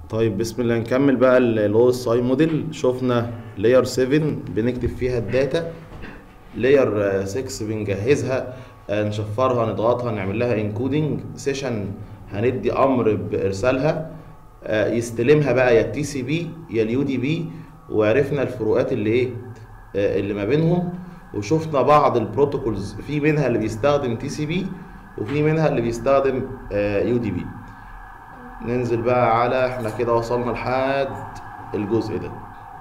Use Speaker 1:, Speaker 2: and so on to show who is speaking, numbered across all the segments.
Speaker 1: طيب بسم الله نكمل بقى الاو اس اي موديل شفنا لاير 7 بنكتب فيها الداتا لاير 6 بنجهزها آه، نشفرها نضغطها نعمل لها انكودنج سيشن هندي امر بارسالها آه، يستلمها بقى يا التي سي بي يا اليو دي بي وعرفنا الفروقات اللي ايه آه، اللي ما بينهم وشفنا بعض البروتوكولز في منها اللي بيستخدم تي سي بي وفي منها اللي بيستخدم يو دي بي ننزل بقى على احنا كده وصلنا لحد الجزء ده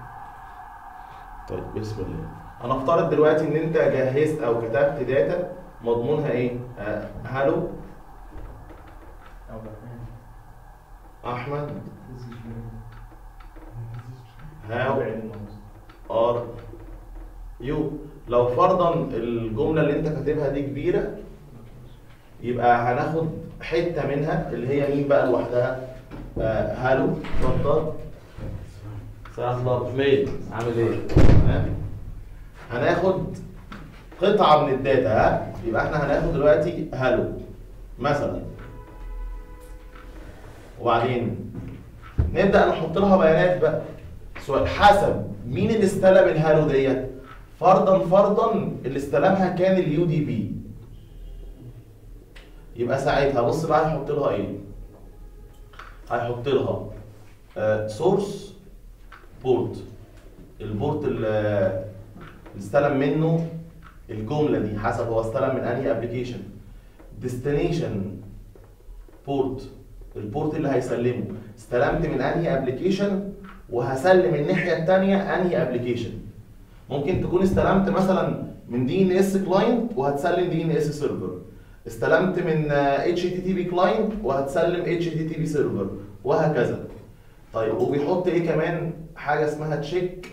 Speaker 1: طيب بسم الله هنفترض دلوقتي ان انت جهزت او كتبت داتا مضمونها ايه آه هالو احمد هاو ار يو لو فرضا الجمله اللي انت كاتبها دي كبيره يبقى هناخد حته منها اللي هي مين بقى لوحدها آه هالو اتفضل سلام الله مين عامل ايه تمام هناخد قطعه من الداتا ها يبقى احنا هناخد دلوقتي هالو مثلا وبعدين نبدا نحط لها بيانات بقى سؤال حسب مين اللي استلم الهالو ديت فرضا فرضا اللي استلمها كان اليو دي بي يبقى ساعتها بص بقى هيحط لها ايه هيحط لها سورس بورت البورت اللي استلم منه الجمله دي حسب هو استلم من انهي ابلكيشن ديستنيشن بورت البورت اللي هيسلمه استلمت من انهي ابلكيشن وهسلم الناحيه الثانيه انهي ابلكيشن ممكن تكون استلمت مثلا من دي ان اس كلاينت وهتسلم دي ان اس سيرفر استلمت من اتش تي تي بي كلاينت وهتسلم اتش تي تي بي سيرفر وهكذا طيب وبيحط ايه كمان حاجه اسمها تشيك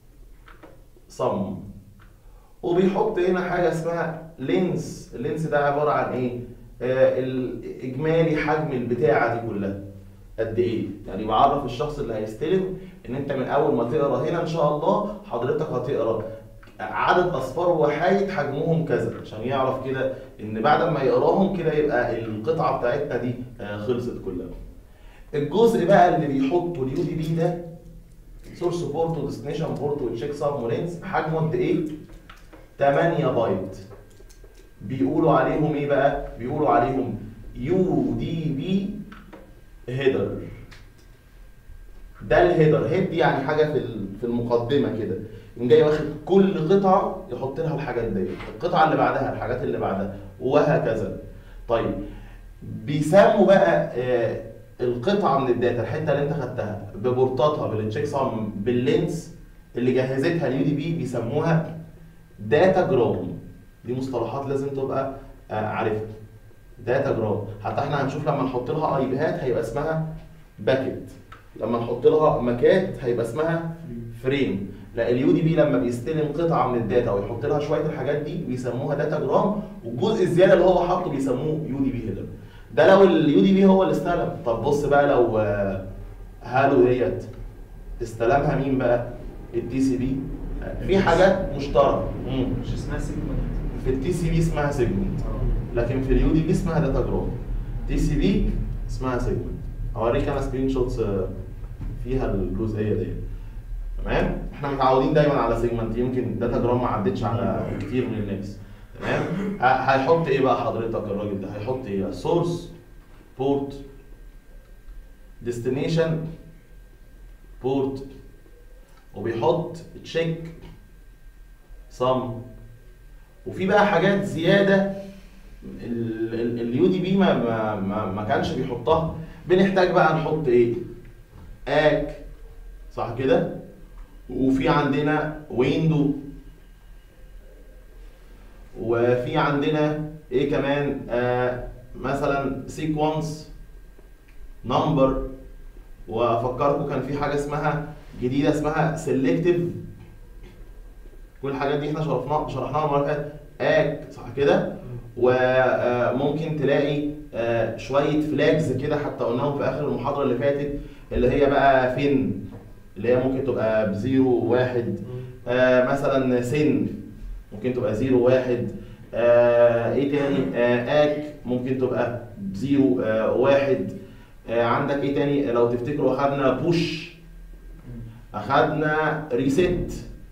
Speaker 1: صم وبيحط هنا حاجه اسمها لينس اللينس ده عباره عن ايه آه الاجمالي حجم البتاعه دي كلها قد ايه يعني بعرف الشخص اللي هيستلم ان انت من اول ما تقرا هنا ان شاء الله حضرتك هتقرا عدد اصفار وحايد حجمهم كذا عشان يعرف كده ان بعد ما يقراهم كده يبقى القطعه بتاعتنا دي خلصت كلها الجزء بقى اللي بيحطه اليو دي بي ده سورس بورت وديستنيشن بورت وتشيك سام ولينس حجمه قد ايه 8 بايت بيقولوا عليهم ايه بقى بيقولوا عليهم يو دي بي هيدر ده الهيدر هيد يعني حاجه في في المقدمه كده يقوم جاي واخد كل قطعه يحط لها الحاجات دي القطعه اللي بعدها الحاجات اللي بعدها وهكذا طيب بيسموا بقى آه القطعه من الداتا الحته اللي انت خدتها ببورتاتها بالتشيك سام باللينس اللي جهزتها اليو دي بي بيسموها داتا جرام دي مصطلحات لازم تبقى آه عارفها داتا جرام حتى احنا هنشوف لما نحط لها اي بيهات هيبقى اسمها باكيت لما نحط لها ماكات هيبقى اسمها فريم لا اليو دي بي لما بيستلم قطعه من الداتا ويحط لها شويه الحاجات دي بيسموها داتا جرام والجزء الزياده اللي هو حاطه بيسموه يو دي بي هيدر ده لو اليو دي بي هو اللي استلم طب بص بقى لو هالو ديت استلمها مين بقى التي سي بي في حاجات مشتركه
Speaker 2: مش اسمها سيجمنت
Speaker 1: في التي سي بي اسمها سيجمنت لكن في اليو دي بي اسمها داتا جرام تي سي بي اسمها سيجمنت هوريك انا سكرين شوتس فيها الجزئيه دي تمام احنا متعودين دايما على سيجمنت يمكن داتا جرام ما عدتش على كتير من الناس تمام هيحط ايه بقى حضرتك الراجل ده هيحط ايه سورس بورت ديستنيشن بورت وبيحط تشيك سم وفي بقى حاجات زياده اليو دي بي ما, ما, ما, ما كانش بيحطها بنحتاج بقى نحط ايه اك صح كده وفي عندنا ويندو وفي عندنا ايه كمان آه مثلا سيكونس نمبر وافكركم كان في حاجه اسمها جديده اسمها سيلكتيف كل الحاجات دي احنا شرحناها شرحناها المره اللي فاتت اك صح كده وممكن تلاقي آه شويه فلاجز كده حتى قلناهم في اخر المحاضره اللي فاتت اللي هي بقى فين اللي هي ممكن تبقى بزيرو واحد آه مثلا سن ممكن تبقى زيرو واحد آه ايه تاني آه اك ممكن تبقى زيرو آه واحد آه، عندك ايه تاني لو تفتكروا اخدنا بوش اخدنا ريست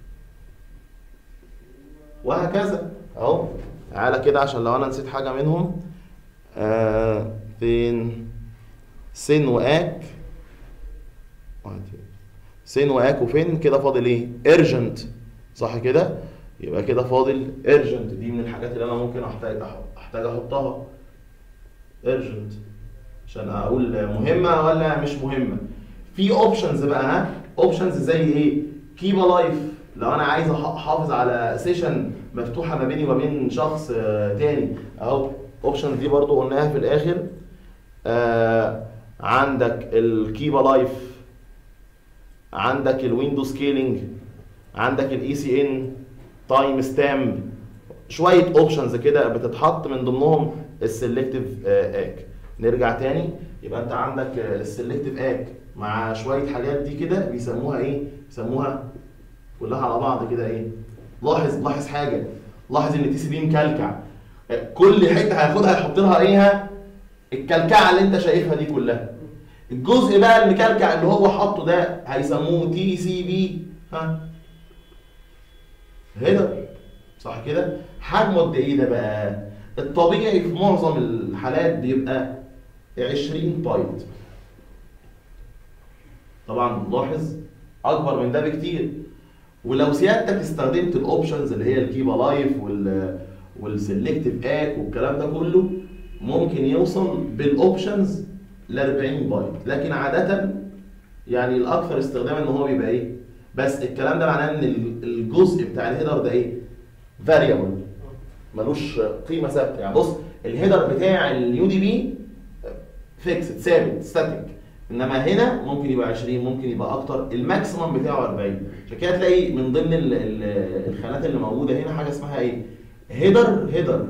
Speaker 1: وهكذا اهو تعالى كده عشان لو انا نسيت حاجه منهم آه فين سين واك واحد فين؟ سين واك وفين كده فاضل ايه ارجنت صح كده يبقى كده فاضل ارجنت دي من الحاجات اللي انا ممكن احتاج احتاج احطها ارجنت عشان اقول مهمه ولا مش مهمه في اوبشنز بقى ها اوبشنز زي ايه كيب لايف لو انا عايز أح- احافظ على سيشن مفتوحه ما بيني وما بين شخص آه، تاني اهو اوبشنز دي برضو قلناها في الاخر آه عندك الكيب لايف عندك الويندو سكيلينج عندك الاي سي ان تايم ستامب شويه اوبشنز كده بتتحط من ضمنهم السلكتيف اك نرجع تاني يبقى انت عندك السلكتيف اك مع شويه حاجات دي كده بيسموها ايه بيسموها كلها على بعض كده ايه لاحظ لاحظ حاجه لاحظ ان تي سي بي مكلكع آه، كل حته هياخدها يحط لها ايه الكلكعه اللي انت شايفها دي كلها الجزء بقى المكلكع اللي هو حاطه ده هيسموه تي سي بي ها هيدر صح كده حجمه قد ايه ده بقى الطبيعي في معظم الحالات بيبقى 20 بايت طبعا لاحظ اكبر من ده بكتير ولو سيادتك استخدمت الاوبشنز اللي هي الكيبا لايف وال والسلكتيف اك والكلام ده كله ممكن يوصل بالاوبشنز ل 40 بايت لكن عاده يعني الاكثر استخداما ان هو بيبقى ايه بس الكلام ده معناه ان ال- الجزء بتاع الهيدر ده ايه فاريبل ملوش قيمه ثابته يعني بص الهيدر بتاع اليو دي بي فيكسد ثابت ستاتيك انما هنا ممكن يبقى 20 ممكن يبقى اكتر الماكسيمم بتاعه 40 عشان كده تلاقي من ضمن ال- ال- الخانات اللي موجوده هنا حاجه اسمها ايه هيدر هيدر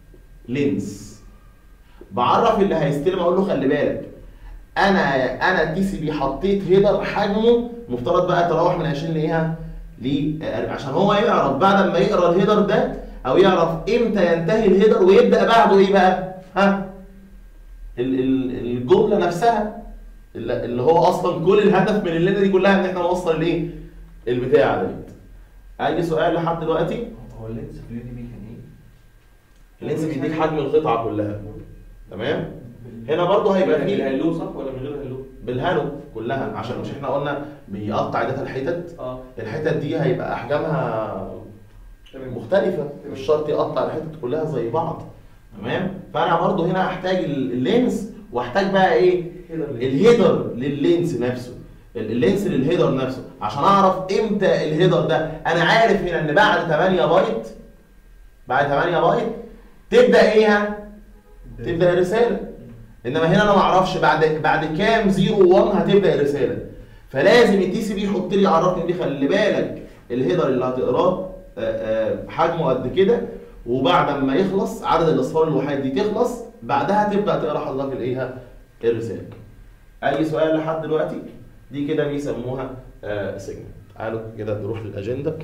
Speaker 1: لينس بعرف اللي هيستلم اقول له خلي بالك انا انا تي سي بي حطيت هيدر حجمه مفترض بقى تراوح من 20 لايه ل عشان هو يعرف بعد ما يقرا الهيدر ده او يعرف امتى ينتهي الهيدر ويبدا بعده ايه بقى ها ال- ال- الجمله نفسها اللي اللي هو اصلا كل الهدف من الليله دي كلها ان احنا نوصل الايه البتاع ديت اي سؤال لحد دلوقتي
Speaker 2: هو اللينس في اليو دي بي كان ايه؟
Speaker 1: اللينس بيديك حجم القطعه كلها تمام هنا برضه هيبقى فيه
Speaker 3: بالهلو صح ولا من غير هلو؟
Speaker 1: بالهالو كلها عشان مش احنا قلنا بيقطع داتا الحتت
Speaker 3: اه
Speaker 1: الحتت دي هيبقى احجامها
Speaker 3: تمام
Speaker 1: مختلفه مش شرط يقطع الحتت كلها زي بعض تمام فانا برضو هنا هحتاج ال- اللينس واحتاج بقى ايه الهيدر لللينس نفسه ال- اللينس للهيدر نفسه عشان اعرف امتى الهيدر ده انا عارف هنا ان بعد 8 بايت بعد 8 بايت تبدا ايه ها؟ تبدا الرساله انما هنا انا ما اعرفش بعد بعد كام 0 و1 هتبدا الرساله فلازم التي سي بي يحط لي يعرفني دي خلي بالك الهيدر اللي هتقراه آه، آه، حجمه قد كده وبعد ما يخلص عدد الاصفار الوحيد دي تخلص بعدها تبدا تقرا حضرتك الايه ها؟ الرساله اي سؤال لحد دلوقتي دي كده بيسموها سيجمنت تعالوا كده نروح للاجنده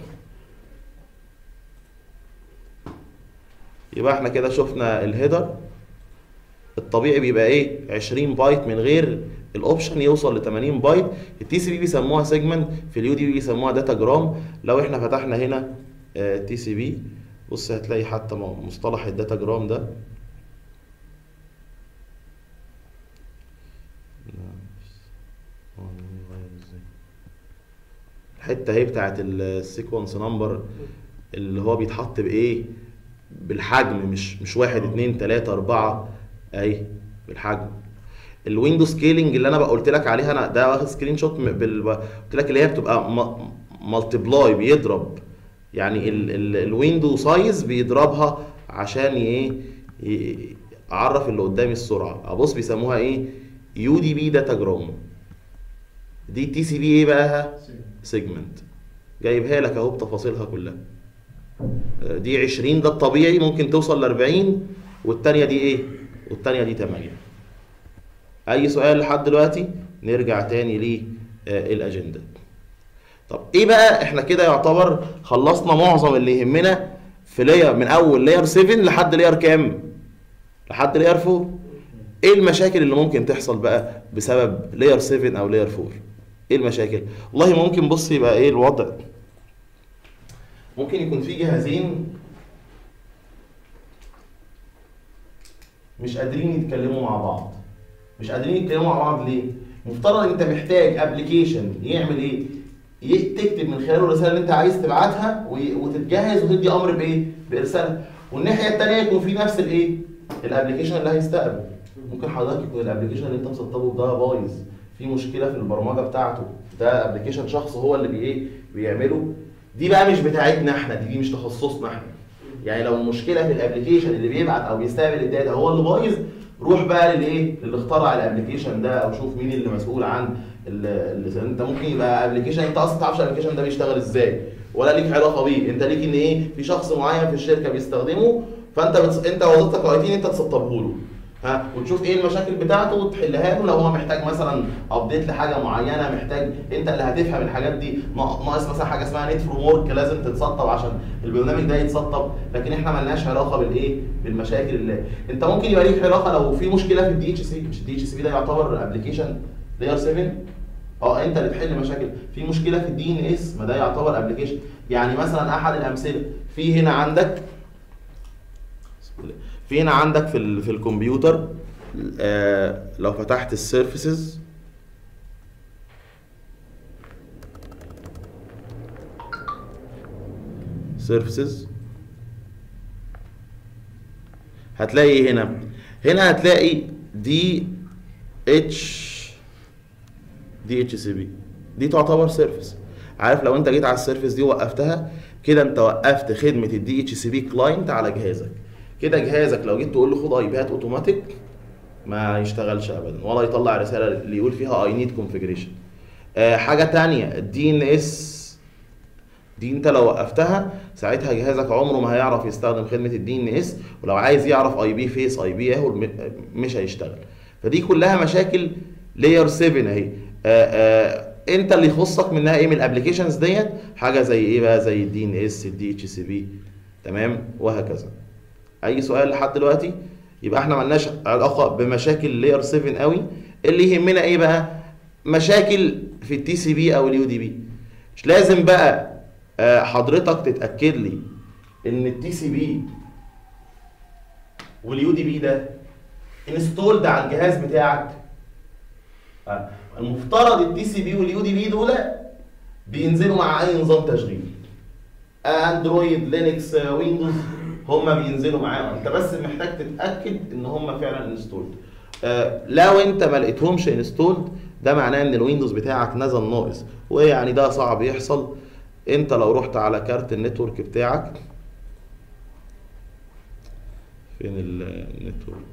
Speaker 1: يبقى احنا كده شفنا الهيدر الطبيعي بيبقى ايه 20 بايت من غير الاوبشن يوصل ل 80 بايت التي سي بي بيسموها سيجمنت في اليو دي بي بيسموها داتا جرام لو احنا فتحنا هنا تي سي بي بص هتلاقي حتى م- مصطلح الداتا جرام ده الحته اهي بتاعت السيكونس نمبر اللي هو بيتحط بايه بالحجم مش مش واحد اتنين تلاته اربعه اهي بالحجم الويندو سكيلينج اللي انا بقى قلت لك عليها انا ده واخد سكرين شوت م- بال... قلت لك اللي هي بتبقى مالتيبلاي بيضرب يعني ال... ال... الويندو سايز بيضربها عشان ايه ي- اعرف اللي قدامي السرعه ابص بيسموها ايه يو دي بي داتا جرام دي تي سي بي ايه بقى سيجمنت جايبها لك اهو بتفاصيلها كلها آه، دي 20 ده الطبيعي ممكن توصل ل 40 والتانية دي ايه والتانية دي 8 اي سؤال لحد دلوقتي نرجع تاني للاجنده طب ايه بقى احنا كده يعتبر خلصنا معظم اللي يهمنا في لاير من اول لاير 7 لحد لاير كام لحد لاير 4 ايه المشاكل اللي ممكن تحصل بقى بسبب لاير 7 او لاير 4 ايه المشاكل والله ممكن بص يبقى ايه الوضع ممكن يكون في جهازين مش قادرين يتكلموا مع بعض مش قادرين يتكلموا مع بعض ليه مفترض انت محتاج ابلكيشن يعمل ايه ي- تكتب من خلاله الرساله اللي انت عايز تبعتها وي- وتتجهز وتدي امر بايه بارسالها والناحيه الثانيه يكون في نفس الايه الابلكيشن اللي هيستقبل ممكن حضرتك يكون الابلكيشن اللي انت مسطبه ده بايظ في مشكله في البرمجه بتاعته ده ابلكيشن شخص هو اللي بي ايه بيعمله دي بقى مش بتاعتنا احنا دي, دي مش تخصصنا احنا يعني لو المشكله في الابلكيشن اللي بيبعت او بيستقبل الداتا هو اللي بايظ روح بقى للايه اللي اخترع الابلكيشن ده او شوف مين اللي مسؤول عن اللي انت ممكن يبقى ابلكيشن انت اصلا ما تعرفش الابلكيشن ده بيشتغل ازاي ولا ليك علاقه بيه انت ليك ان ايه في شخص معين في الشركه بيستخدمه فانت بتص... انت وظيفتك اي تي انت تسطبه له ها وتشوف ايه المشاكل بتاعته وتحلها له لو هو محتاج مثلا ابديت لحاجه معينه محتاج انت اللي هتفهم الحاجات دي نا- ناقص مثلا حاجه اسمها نت فروم ورك لازم تتسطب عشان البرنامج ده يتسطب لكن احنا ملناش علاقه بالايه بالمشاكل اللي انت ممكن يبقى ليك علاقه لو في مشكله في الدي اتش سي مش الدي اتش سي ده يعتبر ابلكيشن لاير 7 اه انت اللي تحل مشاكل في مشكله في الدي ان اس ما ده يعتبر ابلكيشن يعني مثلا احد الامثله في هنا عندك في هنا عندك في ال- في الكمبيوتر آه لو فتحت السيرفيسز سيرفيسز هتلاقي هنا هنا هتلاقي دي اتش دي اتش سي بي دي تعتبر سيرفيس عارف لو انت جيت على السيرفيس دي وقفتها كده انت وقفت خدمه الدي اتش سي بي كلاينت على جهازك كده جهازك لو جيت تقول له خد اي بيات اوتوماتيك ما يشتغلش ابدا ولا يطلع رساله اللي يقول فيها اي نيد كونفيجريشن حاجه تانية الدي ان اس دي انت لو وقفتها ساعتها جهازك عمره ما هيعرف يستخدم خدمه الدي ان اس ولو عايز يعرف اي بي فيس اي بي ياهو مش هيشتغل فدي كلها مشاكل لاير 7 اهي آه، آه، انت اللي يخصك منها ايه من الابلكيشنز ديت حاجه زي ايه بقى زي الدي ان اس الدي اتش سي بي تمام وهكذا اي سؤال لحد دلوقتي يبقى احنا ملناش علاقه بمشاكل لاير 7 قوي اللي يهمنا ايه بقى مشاكل في التي سي بي او اليو دي بي مش لازم بقى آه، حضرتك تتاكد لي ان التي سي بي واليو دي بي ده انستولد على الجهاز بتاعك آه، المفترض التي سي بي واليو دي بي دول بينزلوا مع اي نظام تشغيل اندرويد لينكس آه، ويندوز هم بينزلوا معاهم انت بس محتاج تتاكد ان هم فعلا انستولد لو انت ما لقيتهمش انستولد ده معناه ان الويندوز بتاعك نزل ناقص ويعني ده صعب يحصل انت لو رحت على كارت النتورك بتاعك فين النتورك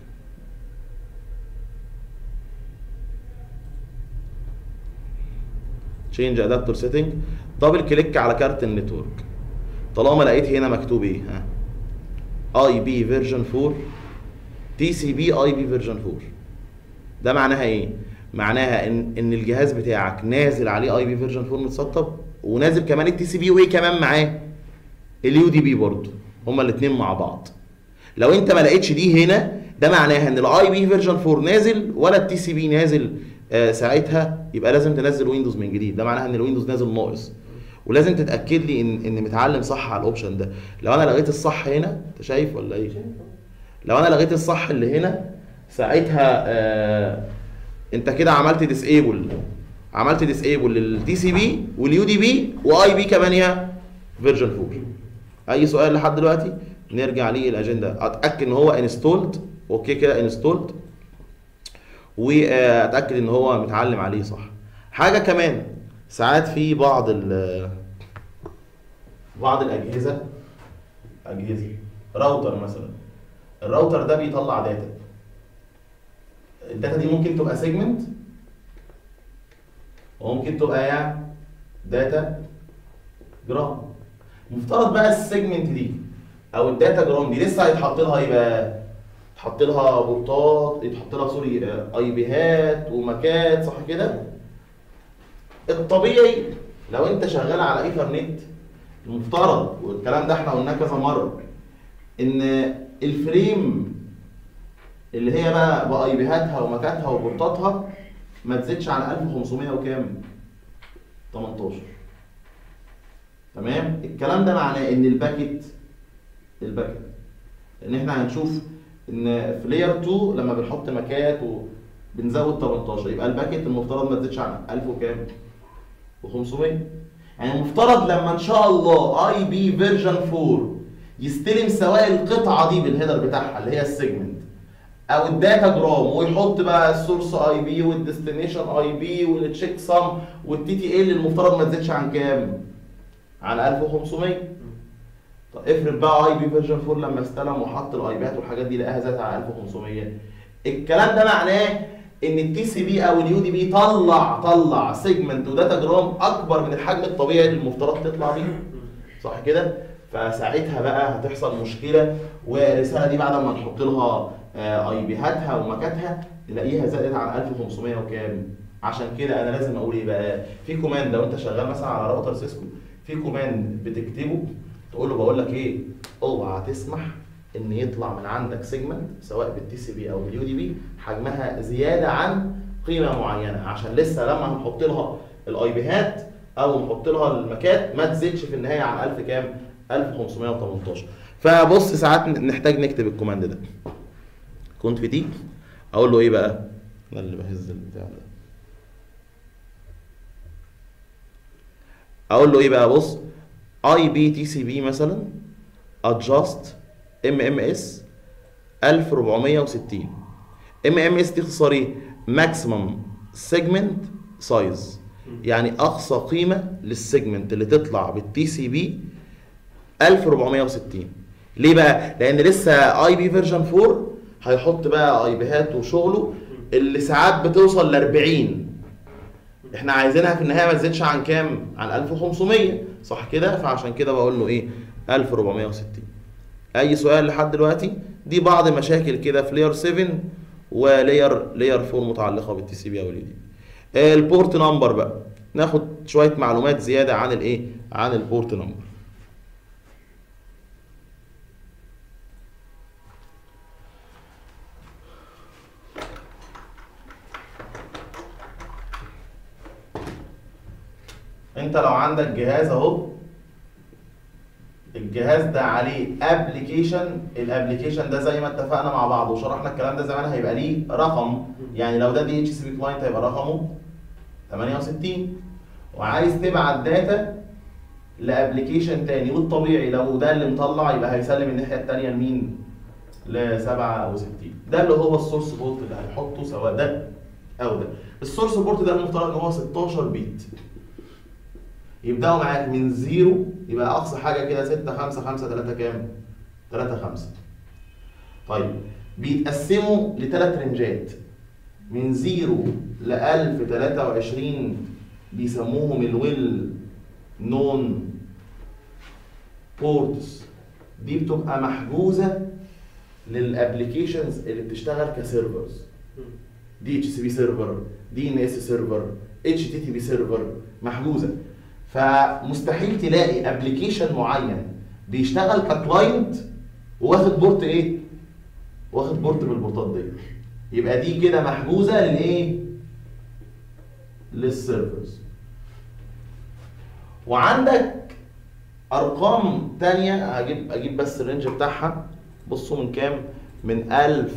Speaker 1: تشينج ادابتور سيتنج دبل كليك على كارت النتورك طالما لقيت هنا مكتوب ايه ها اي بي فيرجن 4 تي سي بي اي بي فيرجن 4 ده معناها ايه معناها ان ان الجهاز بتاعك نازل عليه اي بي فيرجن 4 متسطب ونازل كمان التي سي بي وايه كمان معاه اليو دي بي برضه هما الاثنين مع بعض لو انت ما لقيتش دي هنا ده معناها ان الاي بي فيرجن 4 نازل ولا التي سي بي نازل آه ساعتها يبقى لازم تنزل ويندوز من جديد ده معناها ان الويندوز نازل ناقص ولازم تتاكد لي ان ان متعلم صح على الاوبشن ده لو انا لغيت الصح هنا انت شايف ولا ايه لو انا لغيت الصح اللي هنا ساعتها آه انت كده عملت ديسيبل عملت ديسيبل للتي سي بي واليو دي بي واي بي كمان يا فيرجن 4 اي سؤال لحد دلوقتي نرجع ليه الاجنده اتاكد ان هو انستولد اوكي كده انستولد واتاكد ان هو متعلم عليه صح حاجه كمان ساعات في بعض ال بعض الاجهزه اجهزه راوتر مثلا الراوتر ده بيطلع داتا الداتا دي ممكن تبقى سيجمنت وممكن تبقى يعني داتا جرام مفترض بقى السيجمنت دي او الداتا جرام دي لسه هيتحط لها ايه بقى يتحط لها بورتات يتحط لها سوري اي بيهات وماكات صح كده الطبيعي لو انت شغال على ايثرنت المفترض والكلام ده احنا قلناه كذا مره ان الفريم اللي هي بقى باي بيهاتها ومكاتها وبورتاتها ما تزيدش عن 1500 وكام 18 تمام الكلام ده معناه ان الباكت الباكت ان احنا هنشوف ان في لاير 2 لما بنحط مكات وبنزود 18 يبقى الباكت المفترض ما تزيدش عن 1000 وكام و500 يعني المفترض لما ان شاء الله اي بي فيرجن 4 يستلم سواء القطعه دي بالهيدر بتاعها اللي هي السيجمنت او الداتا جرام ويحط بقى السورس اي بي والديستنيشن اي بي والتشيك سام والتي تي ال المفترض ما تزيدش عن كام؟ عن 1500 طب افرض بقى اي بي فيرجن 4 لما استلم وحط الاي بيات والحاجات دي لقاها زادت على 1500 الكلام ده معناه ان التي سي بي او اليو دي بي طلع طلع سيجمنت وداتا جرام اكبر من الحجم الطبيعي اللي المفترض تطلع بيه صح كده فساعتها بقى هتحصل مشكله والرساله دي بعد ما نحط لها آه، اي بيهاتها ومكاتها تلاقيها زادت عن 1500 وكام عشان كده انا لازم اقول ايه بقى في كوماند لو انت شغال مثلا على راوتر سيسكو في كوماند بتكتبه تقول له بقول لك ايه اوعى تسمح ان يطلع من عندك سيجمنت سواء بالتي سي بي او باليو دي بي حجمها زياده عن قيمه معينه عشان لسه لما هنحط لها الاي بيهات او نحط لها المكات ما تزيدش في النهايه عن 1000 كام 1518 فبص ساعات نحتاج نكتب الكوماند ده كنت في دي اقول له ايه بقى انا اللي بهز البتاع ده اقول له ايه بقى بص اي بي تي سي بي مثلا ادجاست ام ام اس 1460 ام ام اس دي اختصار ايه ماكسيمم سيجمنت سايز يعني اقصى قيمه للسيجمنت اللي تطلع بالتي سي بي 1460 ليه بقى لان لسه اي بي فيرجن 4 هيحط بقى اي بيهات وشغله اللي ساعات بتوصل ل 40 احنا عايزينها في النهايه ما تزيدش عن كام عن 1500 صح كده فعشان كده بقول له ايه 1460 اي سؤال لحد دلوقتي دي بعض مشاكل كده في لاير 7 ولاير لاير 4 متعلقه بالتي سي بي او اليو دي البورت نمبر بقى ناخد شويه معلومات زياده عن الايه عن البورت نمبر انت لو عندك جهاز اهو الجهاز ده عليه ابلكيشن الابلكيشن ده زي ما اتفقنا مع بعض وشرحنا الكلام ده زمان هيبقى ليه رقم يعني لو ده دي اتش سي بي كلاينت هيبقى رقمه 68 وعايز تبعت داتا لابلكيشن تاني والطبيعي لو ده اللي مطلع يبقى هيسلم الناحيه التانيه لمين؟ ل 67 ده اللي هو السورس بورت اللي هنحطه سواء ده او ده السورس بورت ده المفترض ان هو 16 بيت يبداوا معاك من زيرو يبقى اقصى حاجه كده 6 5 5 3 كام 3 5 طيب بيتقسموا لثلاث رنجات من زيرو ل 1023 بيسموهم الويل نون بورتس دي بتبقى محجوزه للابلكيشنز اللي بتشتغل كسيرفرز دي اتش سي بي سيرفر دي ان اس سيرفر اتش تي تي بي سيرفر محجوزه فمستحيل تلاقي ابلكيشن معين بيشتغل ككلاينت واخد بورت ايه؟ واخد بورت من البورتات دي يبقى دي كده محجوزه للايه؟ للسيرفرز وعندك ارقام تانية هجيب اجيب بس الرينج بتاعها بصوا من كام؟ من 1000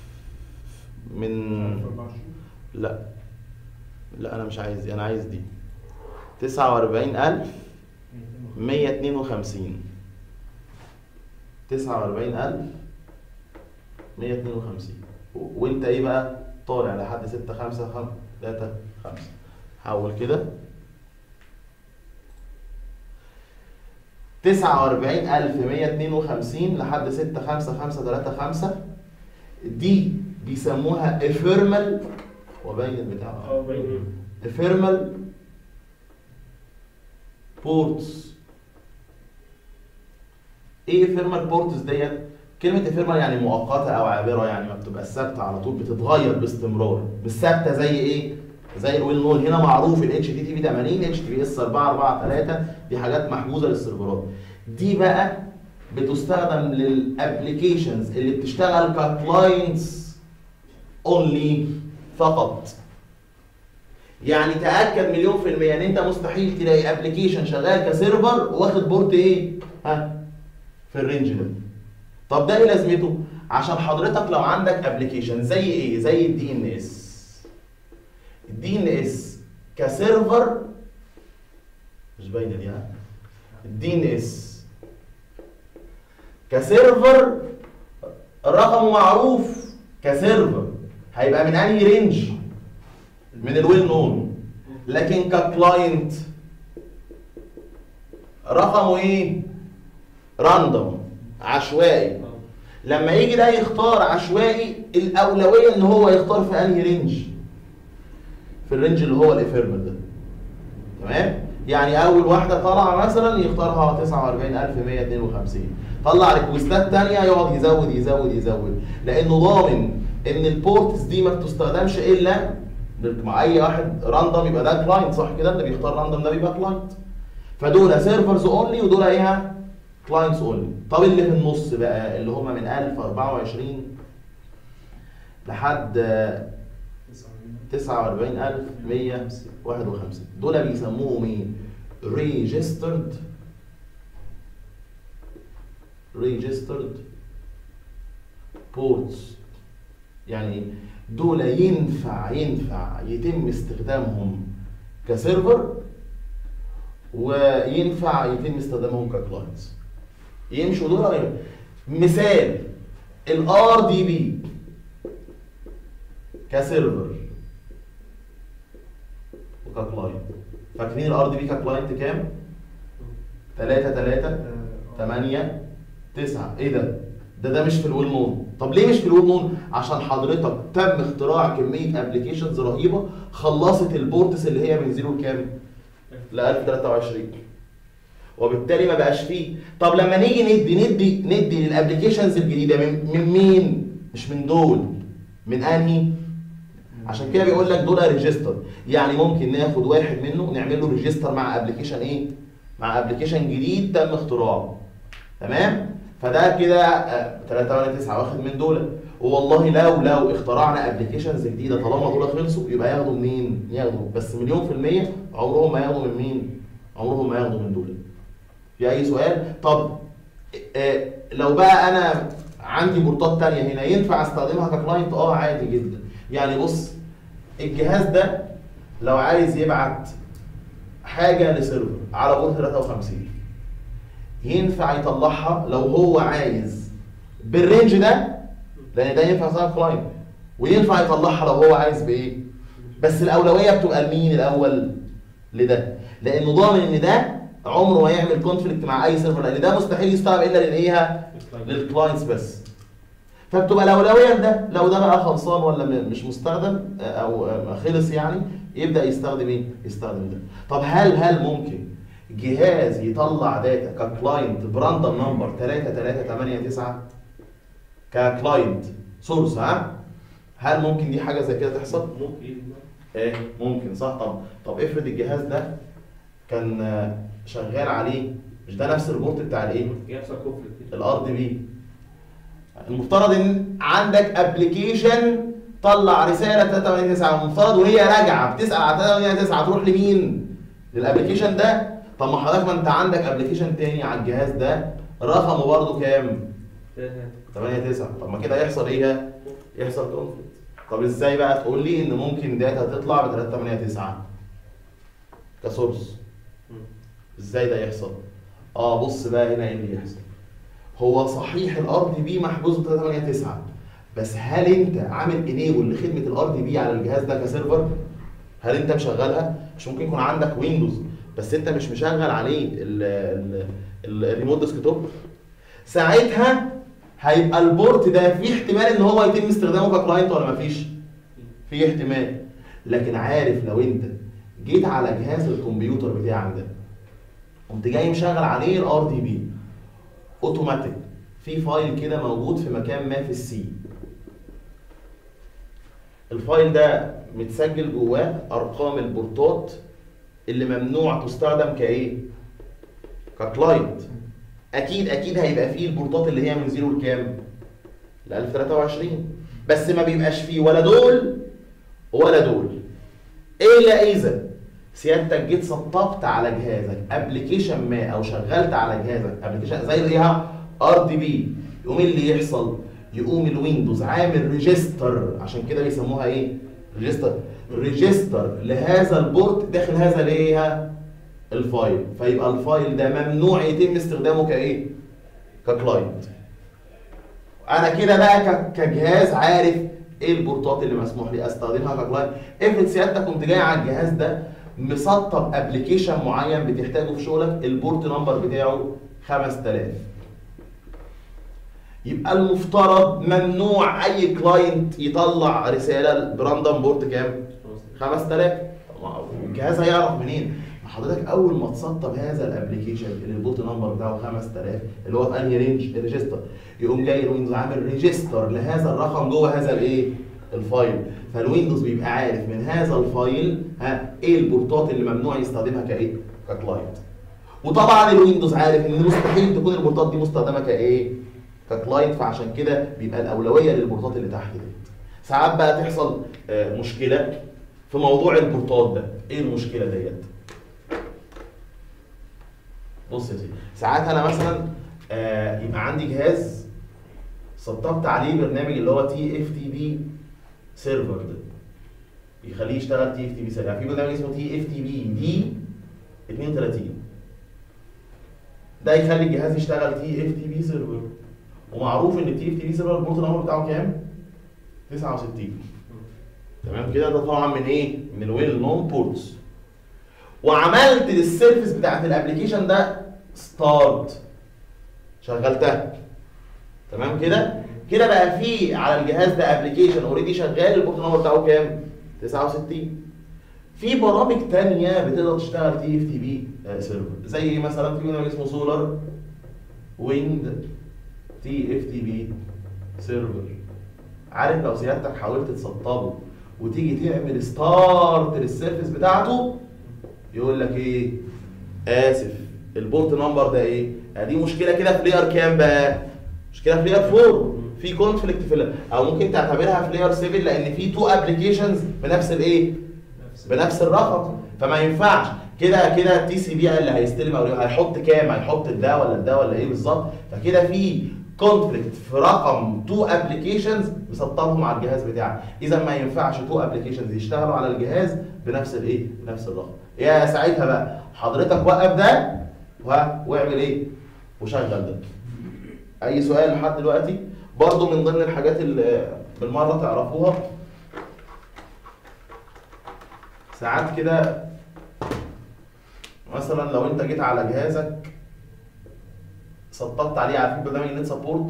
Speaker 1: من لا لا انا مش عايز دي انا عايز دي تسعة وأربعين ألف مية اتنين وخمسين تسعة وأربعين ألف مية اتنين وخمسين وأنت إيه بقى طالع لحد ستة خمسة خمسة تلاتة خمسة حول كده تسعة وأربعين ألف مية اتنين وخمسين لحد ستة خمسة خمسة تلاتة خمسة دي بيسموها افيرمال وبين البتاع
Speaker 3: اه باين
Speaker 1: افيرمال بورتس ايه افيرمال بورتس ديت كلمه افيرمال يعني مؤقته او عابره يعني ما بتبقى ثابته على طول بتتغير باستمرار مش ثابته زي ايه زي الويل نول هنا معروف ال اتش تي تي بي 80 اتش تي بي اس 4 4 3 دي حاجات محجوزه للسيرفرات دي بقى بتستخدم للابلكيشنز اللي بتشتغل ككلاينتس اونلي فقط يعني تاكد مليون في الميه ان انت مستحيل تلاقي ابلكيشن شغال كسيرفر واخد بورت ايه ها في الرينج ده طب ده ايه لازمته عشان حضرتك لو عندك ابلكيشن زي ايه زي الدي ان اس الدي ان اس كسيرفر مش باينه دي ها الدي ان اس كسيرفر رقمه معروف كسيرفر هيبقى من انهي رينج من الويل نون لكن ككلاينت رقمه ايه راندوم عشوائي لما يجي ده يختار عشوائي الاولويه ان هو يختار في انهي رينج في الرينج اللي هو الافيرمال ده تمام يعني اول واحده طالعه مثلا يختارها 49152 طلع ريكوستات تانية يقعد يزود يزود يزود لانه ضامن ان البورتس دي ما بتستخدمش الا مع اي واحد راندوم يبقى ده كلاينت صح كده اللي بيختار راندوم ده بيبقى كلاينت فدول سيرفرز اونلي ودول ايه كلاينتس اونلي طب اللي في النص بقى اللي هم من 1024 لحد 49151 دول بيسموهم ايه registered registered ports يعني دول ينفع ينفع يتم استخدامهم كسيرفر وينفع يتم استخدامهم ككلاينتس يمشوا دول أو مثال الار دي بي كسيرفر وككلاينت فاكرين الار دي بي ككلاينت كام؟ 3 3 8 9 ايه ده؟ ده ده مش في الويل نون طب ليه مش في الويل نون؟ عشان حضرتك تم اختراع كميه ابلكيشنز رهيبه خلصت البورتس اللي هي من زيرو لكام؟ ل 1023 وبالتالي ما بقاش فيه طب لما نيجي ندي ندي ندي للابلكيشنز الجديده من, من مين؟ مش من دول من انهي؟ عشان كده بيقول لك دول ريجستر يعني ممكن ناخد واحد منه نعمل له ريجستر مع ابلكيشن ايه؟ مع ابلكيشن جديد تم اختراعه تمام؟ فده كده 3 8 9 واخد من دول والله لو لو اخترعنا ابلكيشنز جديده طالما دول خلصوا يبقى ياخدوا منين؟ ياخدوا بس مليون في الميه عمرهم ما ياخدوا من مين؟ عمرهم ما ياخدوا من دول. في اي سؤال؟ طب آه لو بقى انا عندي بورتات تانية هنا ينفع استخدمها ككلاينت؟ اه عادي جدا. يعني بص الجهاز ده لو عايز يبعت حاجه لسيرفر على بورت 53 ينفع يطلعها لو هو عايز بالرينج ده لان ده ينفع يصنع كلاينت وينفع يطلعها لو هو عايز بايه بس الاولويه بتبقى لمين الاول لده لانه ضامن ان ده عمره ما يعمل كونفليكت مع اي سيرفر لان ده مستحيل يستوعب الا للايه للكلاينتس بس فبتبقى الاولويه لده لو ده بقى خلصان ولا م- مش مستخدم آه، او آه، خلص يعني يبدا يستخدم ايه يستخدم ده طب هل هل ممكن جهاز يطلع داتا ككلاينت براندوم نمبر 3 3 8 9 ككلاينت سورس ها هل ممكن دي حاجه زي كده تحصل
Speaker 3: ممكن
Speaker 1: ايه ممكن صح طب طب افرض الجهاز ده كان آه، شغال عليه مش ده نفس الريبورت بتاع الايه
Speaker 3: يحصل كونفليكت
Speaker 1: الار دي بي المفترض ان عندك ابلكيشن طلع رساله 389 المفترض وهي راجعه بتسال على 389 تروح لمين؟ للابلكيشن ده طب ما حضرتك ما انت عندك ابلكيشن تاني على الجهاز ده رقمه برضه كام؟ 8 9 طب ما كده يحصل ايه؟ يحصل كونفليكت طب ازاي بقى تقول لي ان ممكن داتا تطلع ب 3 8 9 كسورس ازاي ده يحصل؟ اه بص بقى هنا ايه اللي يحصل هو صحيح الار دي بي محجوز ب 389 بس هل انت عامل انيبل لخدمه الار دي بي على الجهاز ده كسيرفر؟ هل انت مشغلها؟ مش ممكن يكون عندك ويندوز بس انت مش مشغل عليه ال- ال- ال- الريموت ديسكتوب ساعتها هيبقى البورت ده في احتمال ان هو يتم استخدامه ككلاينت ولا مفيش؟ في احتمال لكن عارف لو انت جيت على جهاز الكمبيوتر بتاعك ده قمت جاي مشغل عليه الار دي بي اوتوماتيك في فايل كده موجود في مكان ما في السي الفايل ده متسجل جواه ارقام البورتات اللي ممنوع تستخدم كايه ككلاينت اكيد اكيد هيبقى فيه البورتات اللي هي من زيرو لكام ل 1023 بس ما بيبقاش فيه ولا دول ولا دول الا اذا سيادتك جيت سطبت على جهازك ابلكيشن ما او شغلت على جهازك ابلكيشن زي ايه ار دي بي يقوم إيه اللي يحصل يقوم الويندوز عامل ريجستر عشان كده بيسموها ايه ريجستر ريجستر لهذا البورت داخل هذا الايه الفايل فيبقى الفايل ده ممنوع يتم استخدامه كايه ككلاينت انا كده بقى ك- كجهاز عارف ايه البورتات اللي مسموح لي استخدمها ككلاينت افرض سيادتك كنت جاي على الجهاز ده مسطب ابلكيشن معين بتحتاجه في شغلك البورت نمبر بتاعه 5000 يبقى المفترض ممنوع اي كلاينت يطلع رساله براندوم بورت كام 5000 طب الجهاز هيعرف منين ما حضرتك اول ما تسطب هذا الابلكيشن اللي البورت نمبر بتاعه 5000 اللي هو في انهي رينج الريجستر يقوم جاي الويندوز عامل ريجستر لهذا الرقم جوه هذا الايه الفايل فالويندوز بيبقى عارف من هذا الفايل ها ايه البورتات اللي ممنوع يستخدمها كايه ككلاينت وطبعا الويندوز عارف ان مستحيل تكون البورتات دي مستخدمه كايه ككلاينت فعشان كده بيبقى الاولويه للبورتات اللي تحت دي ساعات بقى تحصل آه، مشكله في موضوع البورتات ده ايه المشكله ديت بص يا سيدي ساعات انا مثلا آه، يبقى عندي جهاز سطبت عليه برنامج اللي هو تي اف تي بي سيرفر ده بيخليه يشتغل تي اف تي بي سيرفر يعني في برنامج اسمه تي اف تي بي دي 32 ده يخلي الجهاز يشتغل تي اف تي بي سيرفر ومعروف ان التي اف تي بي سيرفر البورت نمبر بتاعه كام 69 تمام كده ده طبعا من ايه من الويل نون بورتس وعملت للسيرفيس بتاعت الابلكيشن ده ستارت شغلتها تمام كده كده بقى في على الجهاز ده ابلكيشن اوريدي شغال البورت نمبر بتاعه كام 69 في برامج تانية بتقدر تشتغل تي اف تي بي سيرفر زي إيه مثلا في برنامج اسمه سولار ويند تي اف تي بي سيرفر عارف لو سيادتك حاولت تسطبه وتيجي تعمل ستارت للسيرفيس بتاعته يقول لك ايه اسف البورت نمبر ده ايه آه دي مشكله كده في لير كام بقى مشكله في لير 4 في كونفليكت في ال- او ممكن تعتبرها في لير 7 لان في تو ابلكيشنز بنفس الايه بنفس الرقم فما ينفعش كده كده التي سي بي اللي هيستلم او هيحط كام هيحط ده ولا ده ولا ايه بالظبط فكده في كونفليكت في رقم تو ابلكيشنز مسطبهم على الجهاز بتاعك اذا ما ينفعش تو ابلكيشنز يشتغلوا على الجهاز بنفس الايه بنفس الرقم يا ساعتها بقى حضرتك وقف ده و- واعمل ايه وشغل ده اي سؤال لحد دلوقتي برضو من ضمن الحاجات اللي بالمره تعرفوها ساعات كده مثلا لو انت جيت على جهازك سطبت عليه عارفين برنامج نت سبورت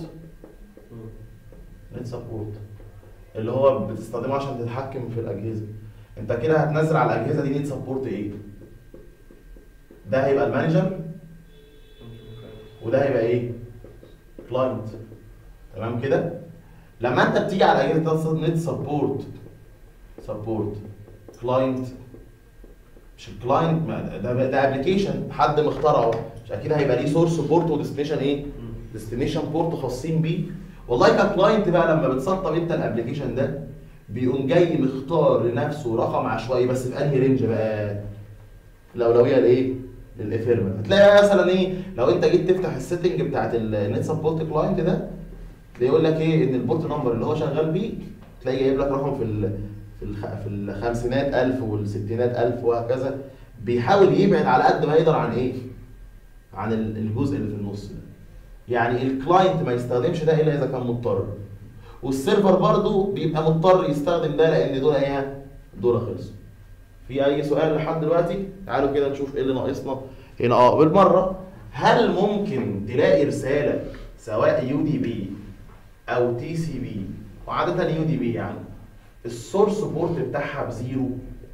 Speaker 1: نت سبورت اللي هو بتستخدمه عشان تتحكم في الاجهزه انت كده هتنزل على الاجهزه دي نت سبورت ايه ده هيبقى المانجر وده هيبقى ايه كلاينت تمام كده لما انت بتيجي على اجهزه نت سبورت سبورت كلاينت مش الكلاينت ما- ده ده ابلكيشن حد مخترعه مش اكيد هيبقى ليه سورس بورت وديستنيشن ايه ديستنيشن بورت خاصين بيه والله ككلاينت بقى لما بتسطب انت الابلكيشن ده بيقوم جاي مختار لنفسه رقم عشوائي بس في انهي رينج بقى الاولويه لايه للافيرمنت هتلاقي مثلا ايه لو انت جيت تفتح السيتنج بتاعت النت سبورت كلاينت ده تلاقي يقول لك ايه ان البورت نمبر اللي هو شغال بيه تلاقي جايب لك رقم في ال في الخ... في الخمسينات ألف والستينات ألف وهكذا بيحاول يبعد على قد ما يقدر عن ايه؟ عن ال- الجزء اللي في النص ده. يعني الكلاينت ما يستخدمش ده الا اذا كان مضطر. والسيرفر برضه بيبقى مضطر يستخدم ده لان دول ايه؟ دول خلصوا. في اي سؤال لحد دلوقتي؟ تعالوا كده نشوف ايه اللي ناقصنا هنا اه بالمره هل ممكن تلاقي رساله سواء يو دي بي او تي سي بي وعاده يو دي بي يعني السورس بورت بتاعها بزيرو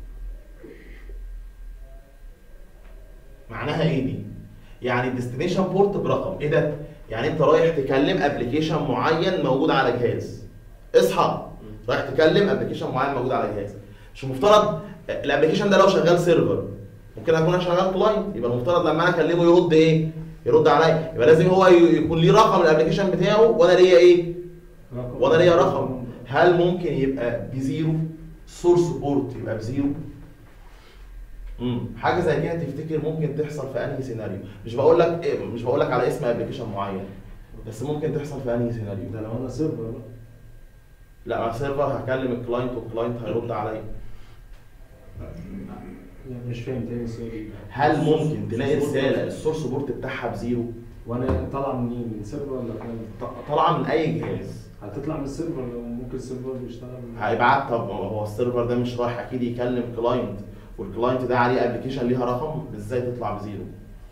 Speaker 1: معناها ايه دي؟ يعني الديستنيشن بورت برقم ايه ده؟ يعني انت رايح تكلم ابلكيشن معين موجود على جهاز اصحى رايح تكلم ابلكيشن معين موجود على جهاز مش المفترض الابلكيشن ده لو شغال سيرفر ممكن اكون انا شغال كلاينت يبقى المفترض لما انا اكلمه يرد ايه؟ يرد عليا يبقى لازم هو ي- يكون ليه رقم الابلكيشن بتاعه وانا ليا ايه؟ وانا ليا رقم هل ممكن يبقى بزيرو سورس بورت يبقى بزيرو امم حاجه زي كده تفتكر ممكن تحصل في انهي سيناريو مش بقول لك إيه مش بقول لك على اسم ابلكيشن معين بس ممكن تحصل في انهي سيناريو
Speaker 4: ده لو انا سيرفر بقى
Speaker 1: لا مع سيرفر هكلم الكلاينت والكلاينت هيرد عليا
Speaker 4: يعني مش فاهم تاني السؤال
Speaker 1: هل ممكن تلاقي رساله السورس بورت بتاعها بزيرو
Speaker 4: وانا طالعه منين من سيرفر ولا كلاينت؟
Speaker 1: ط- طالعه من اي جهاز
Speaker 4: هتطلع من السيرفر لو ممكن السيرفر بيشتغل من-
Speaker 1: هيبعت طب هو السيرفر ده مش رايح اكيد يكلم كلاينت والكلاينت ده عليه ابلكيشن ليها رقم ازاي تطلع بزيرو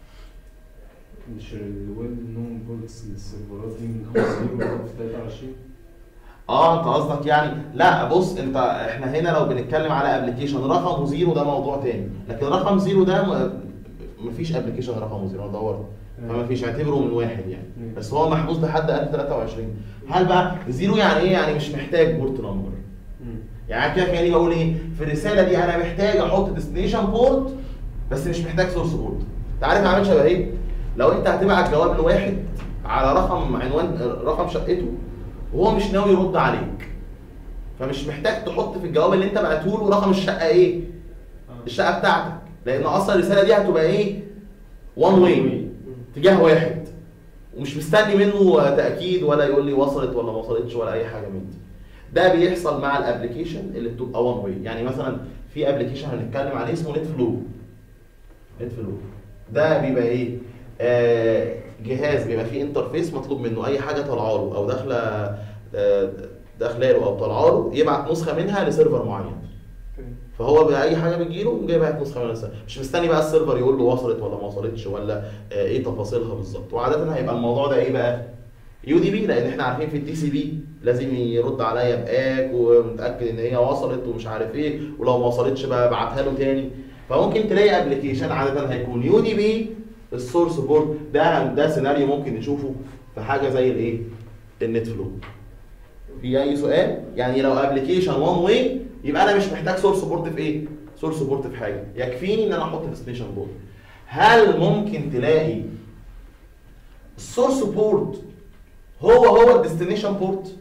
Speaker 4: مش الويب نون بولكس للسيرفرات دي من 50 في 23
Speaker 1: اه انت قصدك يعني لا بص انت احنا هنا لو بنتكلم على ابلكيشن رقمه زيرو ده موضوع تاني لكن رقم زيرو ده م- مفيش ابلكيشن رقمه زيرو انا دورت فما فيش اعتبره من واحد يعني
Speaker 4: مم.
Speaker 1: بس هو محفوظ لحد 1023 هل بقى زيرو يعني ايه يعني مش محتاج بورت نمبر
Speaker 4: مم.
Speaker 1: يعني كده كاني بقول ايه في الرساله دي انا محتاج احط ديستنيشن بورت بس مش محتاج سورس بورت انت عارف عامل شبه ايه لو انت هتبعت جواب لواحد على رقم عنوان رقم شقته وهو مش ناوي يرد عليك فمش محتاج تحط في الجواب اللي انت بعته له رقم الشقه ايه الشقه بتاعتك لان اصلا الرساله دي هتبقى ايه وان واي اتجاه واحد ومش مستني منه تاكيد ولا يقول لي وصلت ولا ما وصلتش ولا اي حاجه من دي ده بيحصل مع الابلكيشن اللي بتبقى وان واي يعني مثلا في ابلكيشن هنتكلم عليه اسمه نت فلو نت فلو ده بيبقى ايه آه جهاز بيبقى فيه انترفيس مطلوب منه اي حاجه طالعه له او داخله آه، داخله له او طالعه له يبعت نسخه منها لسيرفر معين فهو بقى اي حاجه بتجيله جاي باعت نسخه من السيرفر مش مستني بقى السيرفر يقول له وصلت ولا ما وصلتش ولا آه، ايه تفاصيلها بالظبط وعاده هيبقى الموضوع ده ايه بقى يو دي بي لان احنا عارفين في التي سي بي لازم يرد عليا باك ومتاكد ان هي وصلت ومش عارف ايه ولو ما وصلتش بقى ابعتها له تاني فممكن تلاقي ابلكيشن عاده هيكون يو دي بي السورس بورد ده ده سيناريو ممكن نشوفه في حاجه زي الايه النت فلو في اي سؤال يعني لو ابلكيشن وان واي يبقى انا مش محتاج سورس بورت في ايه سورس بورت في حاجه يكفيني ان انا احط ديستنيشن بورت هل ممكن تلاقي السورس بورت هو هو الديستنيشن بورت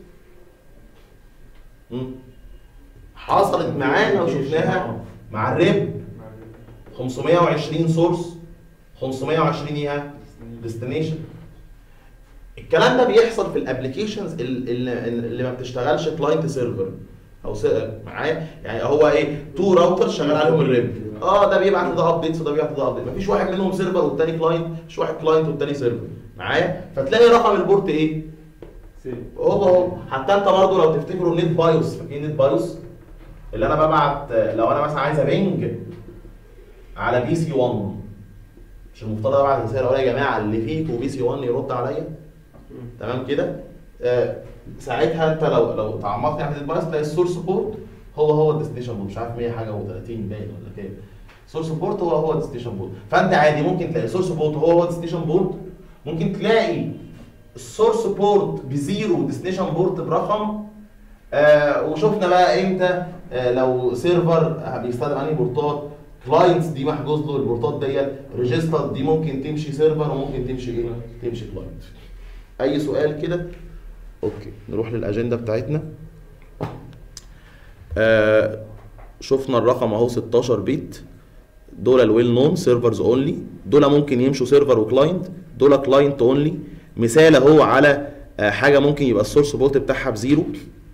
Speaker 1: مم. حصلت معانا وشفناها مع الريب 520 سورس 520 ايه ديستنيشن الكلام ده بيحصل في الابلكيشنز اللي, اللي ما بتشتغلش كلاينت سيرفر او س- معايا يعني هو ايه تو راوتر شغال عليهم الريب اه ده بيبعت ده ابديتس وده بيبعت ده ابديت مفيش واحد منهم سيرفر والتاني كلاينت مش واحد كلاينت والتاني سيرفر معايا فتلاقي رقم البورت ايه هو هو حتى انت برضه لو تفتكروا النت بايوس فاكرين النت بايوس اللي انا ببعت لو انا مثلا عايز ابنج على بي سي 1 مش المفترض ابعت رساله اقول يا جماعه اللي فيكم بي سي 1 يرد عليا تمام كده آه ساعتها انت لو لو تعمقت ناحيه البايوس تلاقي السورس بورت هو هو الديستنيشن بورت مش عارف 100 حاجه و30 باين ولا كام سورس بورت هو هو الديستنيشن بورت فانت عادي ممكن تلاقي سورس بورت هو هو الديستنيشن بورت ممكن تلاقي السورس بورت بزيرو ديستنيشن بورت برقم آه وشفنا بقى امتى آه لو سيرفر بيستخدم انهي بورتات كلاينتس دي محجوز له البورتات ديت ريجستر دي ممكن تمشي سيرفر وممكن تمشي ايه تمشي كلاينت اي سؤال كده اوكي نروح للاجنده بتاعتنا آه شفنا الرقم اهو 16 بيت دول الويل نون سيرفرز اونلي دول ممكن يمشوا سيرفر وكلاينت دول كلاينت اونلي مثال اهو على آه، حاجه ممكن يبقى السورس بورت بتاعها بزيرو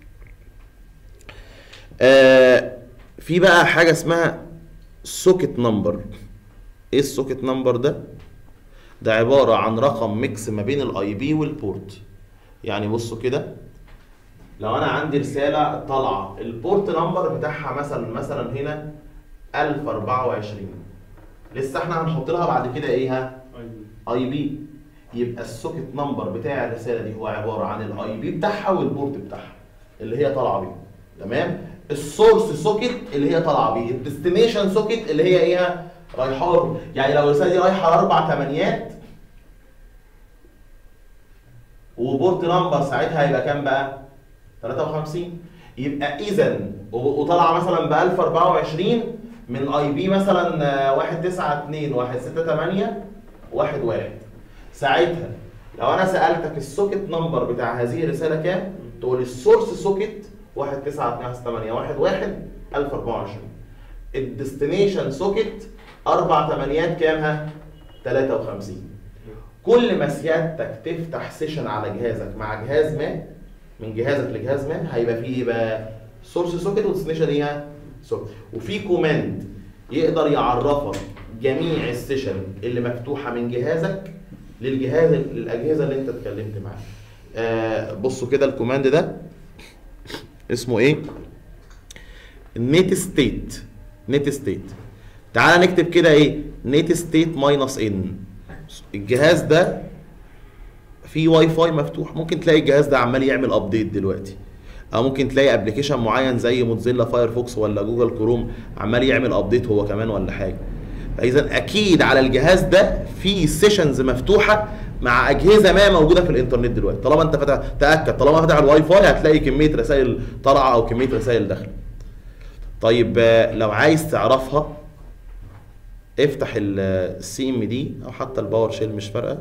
Speaker 1: آه، في بقى حاجه اسمها سوكت نمبر ايه السوكت نمبر ده ده عباره عن رقم ميكس ما بين الاي بي والبورت يعني بصوا كده لو انا عندي رساله طالعه البورت نمبر بتاعها مثلا مثلا هنا 1024 لسه احنا هنحط لها بعد كده ايه ها اي بي يبقى السوكت نمبر بتاع الرساله دي هو عباره عن الاي بي بتاعها والبورت بتاعها اللي هي طالعه بيه تمام السورس سوكت اللي هي طالعه بيه الديستنيشن سوكت اللي هي ايه رايحه له يعني لو الرساله دي رايحه لاربع ثمانيات وبورت نمبر ساعتها هيبقى كام بقى 53 يبقى اذا وطالعه مثلا ب 1024 من اي بي مثلا آه، 192 168 واحد واحد ساعتها لو انا سالتك السوكت نمبر بتاع هذه الرساله كام تقول السورس سوكت 1 9 2 8 1 1 1024 الديستنيشن سوكت اربع تمانيات كام ها 53 كل ما سيادتك تفتح سيشن على جهازك مع جهاز ما من جهازك لجهاز ما هيبقى فيه ايه بقى سورس سوكت وديستنيشن ايه سوكت وفي كوماند يقدر يعرفك جميع السيشن اللي مفتوحه من جهازك للجهاز للاجهزه اللي انت اتكلمت معاها آه بصوا كده الكوماند ده اسمه ايه نت ستيت نت ستيت تعال نكتب كده ايه نت ستيت ماينس ان الجهاز ده فيه واي فاي مفتوح ممكن تلاقي الجهاز ده عمال يعمل ابديت دلوقتي او ممكن تلاقي ابلكيشن معين زي موتزيلا فايرفوكس ولا جوجل كروم عمال يعمل ابديت هو كمان ولا حاجه فاذا اكيد على الجهاز ده في سيشنز مفتوحه مع اجهزه ما موجوده في الانترنت دلوقتي طالما انت فاتح تاكد طالما فاتح الواي فاي هتلاقي كميه رسائل طالعه او كميه رسائل داخله طيب آه، لو عايز تعرفها افتح السي ام دي او حتى الباور شيل مش فارقه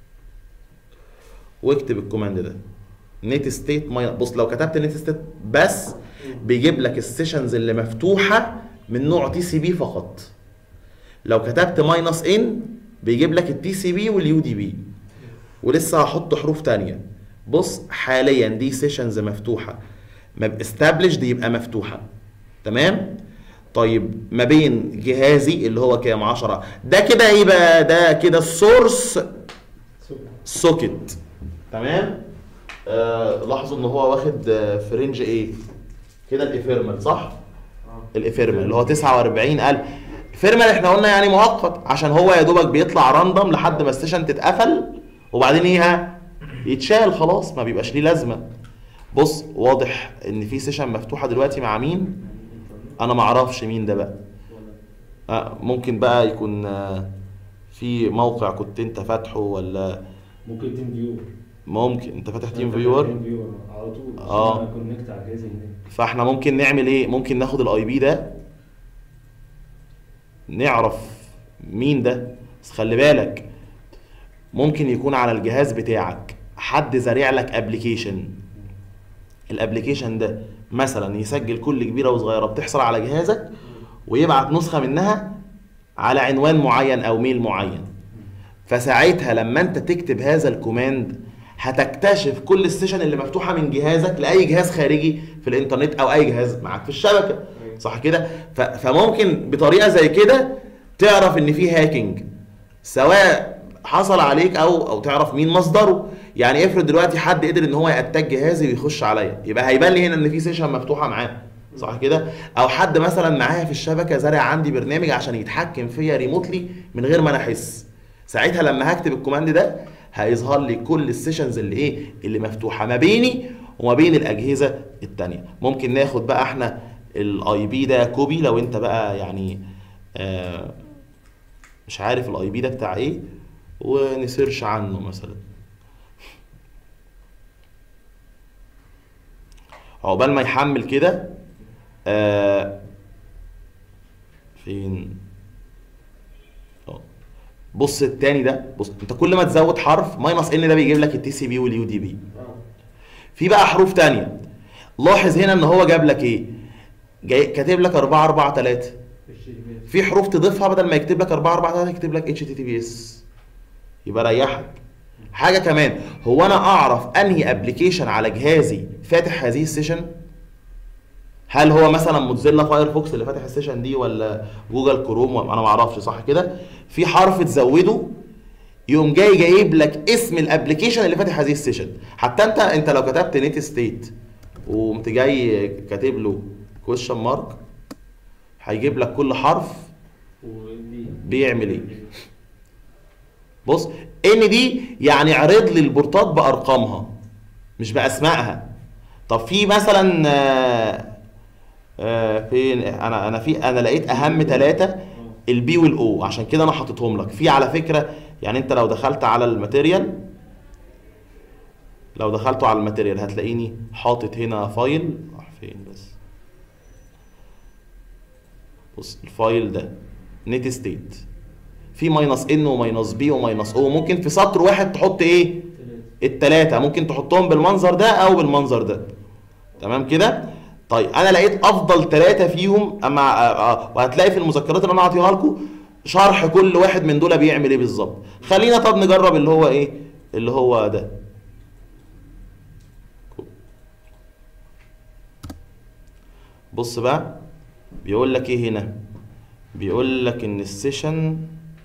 Speaker 1: واكتب الكوماند ده نت ستيت بص لو كتبت نت ستيت بس بيجيب لك السيشنز اللي مفتوحه من نوع تي سي بي فقط لو كتبت ماينس ان بيجيب لك التي سي بي واليو دي بي ولسه هحط حروف تانية بص حاليا دي سيشنز مفتوحه ما استابلش دي يبقى مفتوحه تمام طيب ما بين جهازي اللي هو كام 10 ده كده ايه بقى ده كده السورس سوكت تمام آه لاحظوا ان هو واخد آه، في رينج ايه كده الافيرمال صح الافيرمال اللي هو 49000 الفيرمال احنا قلنا يعني مؤقت عشان هو يا دوبك بيطلع راندوم لحد ما السيشن تتقفل وبعدين ايه ها يتشال خلاص ما بيبقاش ليه لازمه بص واضح ان في سيشن مفتوحه دلوقتي مع مين انا ما اعرفش مين ده بقى آه ممكن بقى يكون آه في موقع كنت انت فاتحه ولا
Speaker 4: ممكن تيم فيور
Speaker 1: ممكن انت فاتح تيم فيور
Speaker 4: تيم فيور على طول
Speaker 1: آه.
Speaker 4: عشان كونكت على جهازي هناك
Speaker 1: فاحنا ممكن نعمل ايه ممكن ناخد الاي بي ده نعرف مين ده بس خلي بالك ممكن يكون على الجهاز بتاعك حد زارع لك ابلكيشن الابلكيشن ده مثلا يسجل كل كبيره وصغيره بتحصل على جهازك ويبعت نسخه منها على عنوان معين او ميل معين فساعتها لما انت تكتب هذا الكوماند هتكتشف كل السيشن اللي مفتوحه من جهازك لاي جهاز خارجي في الانترنت او اي جهاز معاك في الشبكه صح كده ف- فممكن بطريقه زي كده تعرف ان في هاكينج سواء حصل عليك او او تعرف مين مصدره يعني افرض دلوقتي حد قدر ان هو يأتاك جهازي ويخش عليا يبقى هيبان لي هنا ان في سيشن مفتوحه معاه صح كده او حد مثلا معايا في الشبكه زارع عندي برنامج عشان يتحكم فيا ريموتلي من غير ما انا احس ساعتها لما هكتب الكوماند ده هيظهر لي كل السيشنز اللي ايه اللي مفتوحه ما بيني وما بين الاجهزه التانية ممكن ناخد بقى احنا الاي بي ده كوبي لو انت بقى يعني آه مش عارف الاي بي ده بتاع ايه ونسيرش عنه مثلا عقبال ما يحمل كده آه فين اه بص التاني ده بص انت كل ما تزود حرف ماينس ان ده بيجيب لك التي سي بي واليو دي بي في بقى حروف تانية لاحظ هنا ان هو جاب لك ايه جاي كاتب لك 4 4 3 في حروف تضيفها بدل ما يكتب لك 4 4 3 يكتب لك اتش تي تي بي اس يبقى ريحك حاجه كمان هو انا اعرف انهي ابلكيشن على جهازي فاتح هذه السيشن هل هو مثلا موتزيلا فايرفوكس اللي فاتح السيشن دي ولا جوجل كروم انا ما اعرفش صح كده في حرف تزوده يقوم جاي جايب لك اسم الابلكيشن اللي فاتح هذه السيشن حتى انت انت لو كتبت نت ستيت وقمت جاي كاتب له كويشن مارك هيجيب لك كل حرف
Speaker 4: ودي
Speaker 1: بيعمل ايه بص ان دي يعني عرض لي البورتات بارقامها مش باسمائها طب في مثلا آه، آه، فين انا انا في انا لقيت اهم ثلاثه البي والاو عشان كده انا حاططهم لك في على فكره يعني انت لو دخلت على الماتيريال لو دخلتوا على الماتيريال هتلاقيني حاطط هنا فايل راح فين بس بص الفايل ده نت ستيت في ماينس ان وماينس بي وماينس او ممكن في سطر واحد تحط ايه التلاتة ممكن تحطهم بالمنظر ده او بالمنظر ده تمام كده طيب انا لقيت افضل ثلاثه فيهم اما آه، آه، وهتلاقي في المذكرات اللي انا هعطيها لكم شرح كل واحد من دول بيعمل ايه بالظبط خلينا طب نجرب اللي هو ايه اللي هو ده بص بقى بيقول لك ايه هنا بيقول لك ان السيشن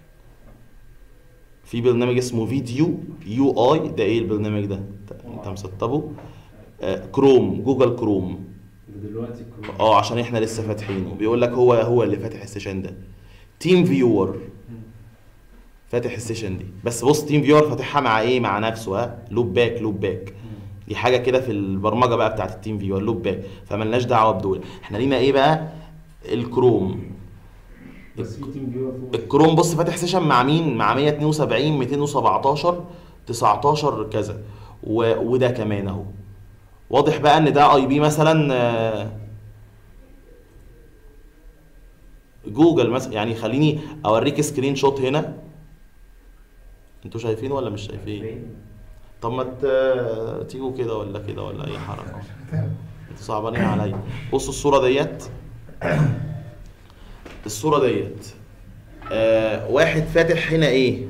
Speaker 1: في برنامج اسمه فيديو يو اي ده ايه البرنامج ده انت مسطبه آه، كروم جوجل كروم
Speaker 4: ده دلوقتي كروم
Speaker 1: اه عشان احنا لسه فاتحينه بيقول لك هو هو اللي فاتح السيشن ده تيم فيور فاتح السيشن دي بس بص تيم فيور فاتحها مع ايه مع نفسه ها لوب باك لوب باك دي حاجه كده في البرمجه بقى بتاعت التيم فيور لوب باك فملناش دعوه بدول احنا لينا ايه بقى الكروم
Speaker 4: بس في تيم فيور فوق
Speaker 1: الكروم بص فاتح سيشن مع مين مع 172 217 19 كذا و... وده كمان اهو واضح بقى ان ده اي بي مثلا آه، جوجل مثلا يعني خليني اوريك سكرين شوت هنا انتوا شايفين ولا مش شايفين طب ما ت- تيجوا كده ولا كده ولا اي حركه انتوا صعبانين عليا بصوا الصوره ديت الصوره ديت آه واحد فاتح هنا ايه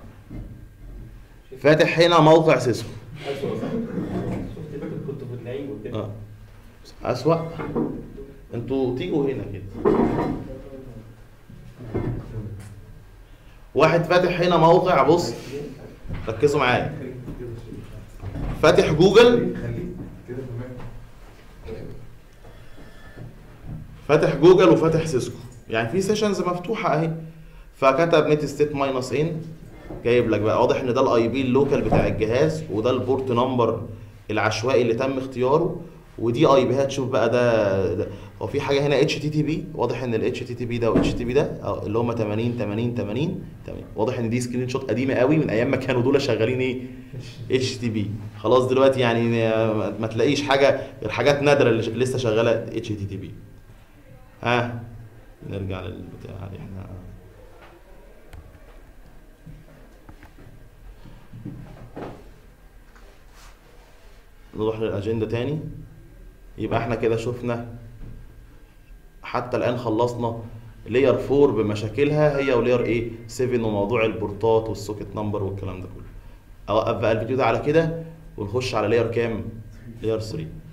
Speaker 1: فاتح هنا موقع سيسكو
Speaker 3: أسوأ صح؟ شفت فاكر كنت في النعيم وكده
Speaker 1: اه اسوأ انتوا تيجوا هنا كده واحد فاتح هنا موقع بص ركزوا معايا فاتح جوجل فاتح جوجل وفاتح سيسكو يعني في سيشنز مفتوحه اهي فكتب نت ستيت ماينس ان جايب لك بقى واضح ان ده الاي بي اللوكال بتاع الجهاز وده البورت نمبر العشوائي اللي تم اختياره ودي اي بيهات شوف بقى ده, ده هو في حاجه هنا اتش تي تي بي واضح ان الاتش تي تي بي ده والاتش تي بي ده اه اللي هم 80 80 80 تمام واضح ان دي سكرين شوت قديمه قوي من ايام ما كانوا دول شغالين ايه اتش تي بي خلاص دلوقتي يعني آه، ما تلاقيش حاجه غير حاجات نادره اللي لسه شغاله اتش تي تي بي ها نرجع للبتاع اللي احنا نروح للأجندة تاني يبقى احنا كده شفنا حتى الآن خلصنا لاير 4 بمشاكلها هي ولاير ايه 7 وموضوع البورتات والسوكت نمبر والكلام ده كله اوقف بقى الفيديو ده على كده ونخش على لاير كام لاير 3